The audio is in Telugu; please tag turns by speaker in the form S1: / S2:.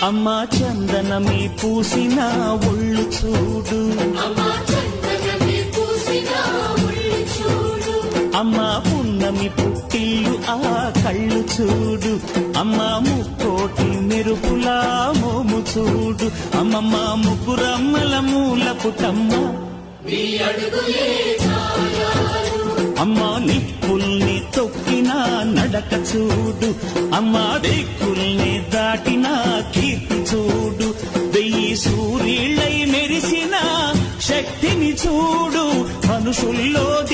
S1: అమ్మా చందనమి పూసిన ఒళ్ళు చూడు
S2: అమ్మా చందనమే పూసిన ఒళ్ళు చూడు
S1: అమ్మా పున్నమి పుట్టిల్లు ఆ కళ్ళు చూడు అమ్మా ముక్కోటి మెరుపులా మోము చూడు అమ్మమ్మ ముగ్గురమ్మల మూల పుటమ్మ
S2: నీ అడుగులే ఛాయాలు
S1: అమ్మా నిప్పుల్ని తొక్కిన నడక చూడు అమ్మా దిక్కుల్ని దాటిన కీర్తి చూడు వెయ్యి సూర్యుళ్ళై మెరిసిన శక్తిని చూడు మనుషుల్లో